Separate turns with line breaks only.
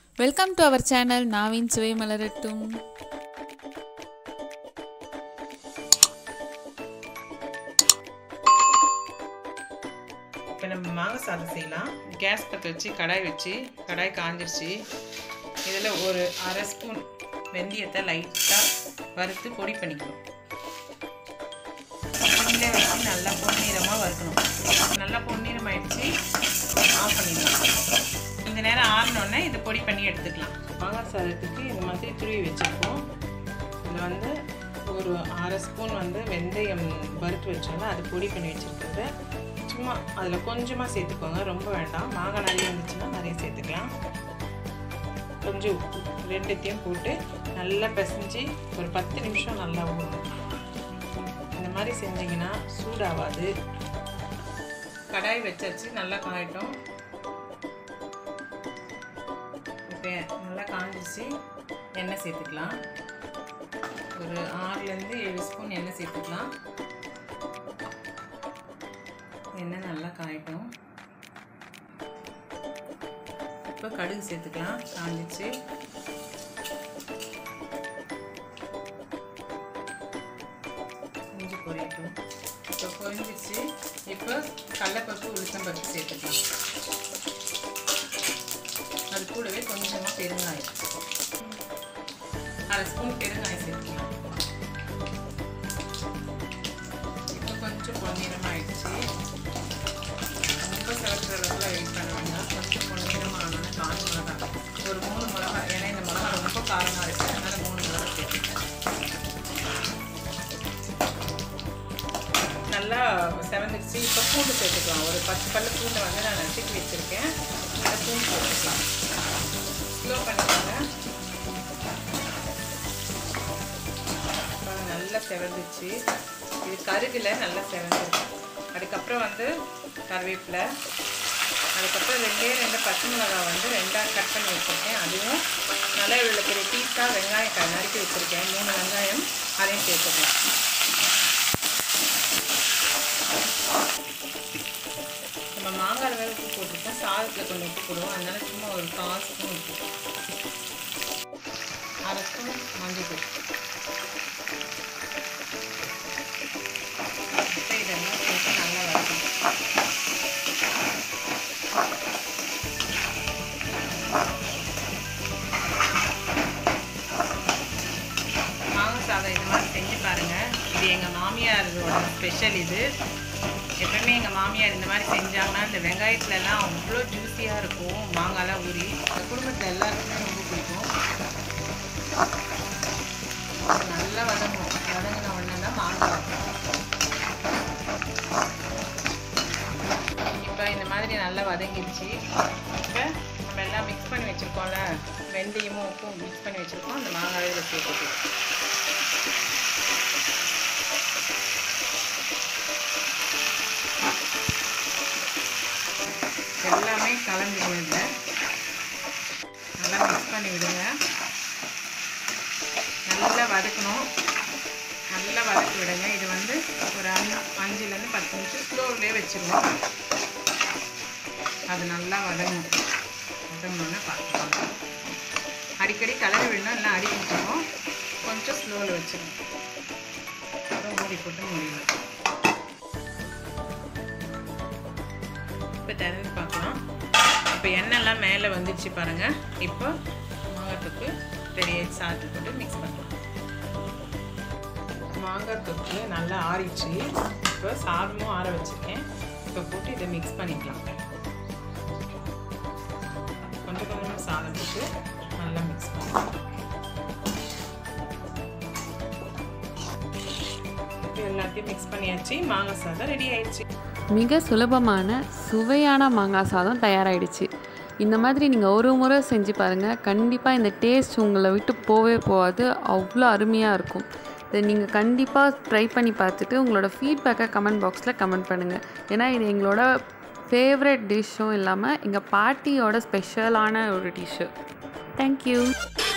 welcome to our channel நாவின் சுவை மலரட்டும்
இப்போ நம்ம மாங்காய் சாதம் செய்யலாம் கேஸ் பற்ற வச்சு கடாய் வச்சு கடாய் காஞ்சிருச்சு இதில் ஒரு அரை ஸ்பூன் வெந்தயத்தை லைட்டாக வறுத்து பொடி பண்ணிக்கணும் இதில் வச்சு நல்லா பொன்னிறமாக வறுக்கணும் நல்லா பொன்னிறம் ஆயிடுச்சு ஆஃப் பண்ணிடலாம் இந்த நேரம் ஆறினோடனே இதை பொடி பண்ணி எடுத்துக்கலாம் மாங்காய் சாதத்துக்கு இந்த மாதிரி துருவி வச்சுருக்கோம் இதில் வந்து ஒரு அரை ஸ்பூன் வந்து வெந்தயம் வறுத்து வச்சோன்னா அது பொடி பண்ணி வச்சுருக்கிறது சும்மா அதில் கொஞ்சமாக சேர்த்துக்கோங்க ரொம்ப வேண்டாம் மாங்காய் நிறைய இருந்துச்சுன்னா நிறைய சேர்த்துக்கலாம் கொஞ்சம் உப்பு ரெண்டுத்தையும் போட்டு நல்லா பிசைஞ்சு ஒரு பத்து நிமிஷம் நல்லா ஊறணும் இந்த மாதிரி செஞ்சிங்கன்னா சூடாகாது கடாய் வச்சாச்சு நல்லா காயட்டும் இப்போ நல்லா காஞ்சிச்சு எண்ணெய் சேர்த்துக்கலாம் ஒரு ஆறுலேருந்து ஏழு ஸ்பூன் எண்ணெய் சேர்த்துக்கலாம் எண்ணெய் நல்லா காயட்டும் இப்போ கடுகு சேர்த்துக்கலாம் காஞ்சிச்சு இஞ்சி பொரியட்டும் இப்போ பொரிஞ்சிச்சு இப்போ கடலைப்பருப்பு உளுத்தம்பருப்பு சேர்த்துக்கலாம் அது கூடவே கொஞ்சமாக பெருங்காயம் அரை ஸ்பூன் பெருங்காயம் சேர்த்துக்கலாம் இப்போ கொஞ்சம் பொன்னிறமாயிடுச்சு ரொம்ப சிவக்கிற அளவில் வெயிட் பண்ண வேண்டாம் கொஞ்சம் பொன்னிறமாக ஆனோன்னா காஞ்ச மிளகா ஒரு மூணு மிளகா ஏன்னா இந்த மிளகா ரொம்ப காரமாக இருக்குது அதனால் மூணு மிளகா சேர்த்துக்கலாம் நல்லா செவந்துச்சு இப்போ பூண்டு சேர்த்துக்கலாம் ஒரு பத்து பல்லு பூண்டை வந்து நான் நசுக்கி வச்சுருக்கேன் இந்த பூண்டு சேர்த்துக்கலாம் ஸ்லோ பண்ணிக்கோங்க நல்லா செவந்துச்சு இது கருகில் நல்லா செவந்துருக்கு அதுக்கப்புறம் வந்து கருவேப்பிலை அதுக்கப்புறம் ரெண்டே ரெண்டு பச்சை மிளகாய் வந்து ரெண்டாக கட் பண்ணி வச்சுருக்கேன் அதுவும் நல்லா இவ்வளோ பெரிய பீஸாக வெங்காயம் க நறுக்கி வச்சுருக்கேன் மூணு வெங்காயம் அதையும் சேர்த்துக்கலாம் நம்ம மாங்காய் வேறு உப்பு போட்டிருக்கோம் சாதத்தில் கொஞ்சம் உப்பு போடுவோம் அதனால சும்மா ஒரு கால் ஸ்பூன் உப்பு அரை ஸ்பூன் மஞ்சள் தூள் இப்போ இதெல்லாம் போட்டு நல்லா வதக்கணும் மாங்காய் சாதம் இது மாதிரி செஞ்சு பாருங்கள் இது எங்கள் மாமியாரோட ஸ்பெஷல் இது எப்பவுமே எங்கள் மாமியார் இந்த மாதிரி செஞ்சாங்கன்னா இந்த வெங்காயத்துலலாம் அவ்வளோ ஜூஸியாக இருக்கும் மாங்காய்லாம் ஊறி இந்த குடும்பத்தில் எல்லாருக்குமே ரொம்ப பிடிக்கும் நல்லா வதங்கும் வதங்கின உடனே தான் மாங்காய் இப்போ இந்த மாதிரி நல்லா வதங்கிடுச்சு இப்போ நம்ம எல்லாம் மிக்ஸ் பண்ணி வச்சுருக்கோம்ல வெந்தயமும் உப்பும் மிக்ஸ் பண்ணி வச்சுருக்கோம் அந்த மாங்காய் இதில் சேர்த்துக்கலாம் எல்லாமே கலந்துடுங்க இதில் நல்லா மிக்ஸ் பண்ணி விடுங்க நல்லா வதக்கணும் நல்லா வதக்கி விடுங்க இது வந்து ஒரு அஞ்சு அஞ்சுலேருந்து பத்து நிமிஷம் ஸ்லோவிலே வச்சுருவோம் அது நல்லா வதங்கும் வதங்கணுன்னு பார்த்துக்கோங்க அடிக்கடி கலரி விடணும் இல்லை அடி பிடிச்சிடும் கொஞ்சம் ஸ்லோவில் வச்சிடும் அப்புறம் மூடி போட்டு மூடிடும் இப்போ திறந்து பார்க்கலாம் இப்போ எண்ணெய்லாம் மேலே வந்துச்சு பாருங்கள் இப்போ மாங்காய் பெரிய சாத்து போட்டு மிக்ஸ் பண்ணலாம் மாங்காய் தொக்கு நல்லா ஆறிச்சு இப்போ சாதமும் ஆற வச்சுருக்கேன் இப்போ போட்டு இதை மிக்ஸ் பண்ணிக்கலாம் கொஞ்சம் கொஞ்சமாக சாதம் போட்டு நல்லா மிக்ஸ் பண்ணலாம் இப்போ எல்லாத்தையும் மிக்ஸ் பண்ணியாச்சு மாங்காய் சாதம் ரெடி ஆயிடுச்சு
மிக சுலபமான சுவையான மாங்காய் சாதம் தயாராகிடுச்சு இந்த மாதிரி நீங்கள் ஒரு முறை செஞ்சு பாருங்கள் கண்டிப்பாக இந்த டேஸ்ட் உங்களை விட்டு போவே போகாது அவ்வளோ அருமையாக இருக்கும் இதை நீங்கள் கண்டிப்பாக ட்ரை பண்ணி பார்த்துட்டு உங்களோட ஃபீட்பேக்கை கமெண்ட் பாக்ஸில் கமெண்ட் பண்ணுங்கள் ஏன்னா இது எங்களோட ஃபேவரட் டிஷ்ஷும் இல்லாமல் எங்கள் பாட்டியோட ஸ்பெஷலான ஒரு டிஷ்ஷு தேங்க்யூ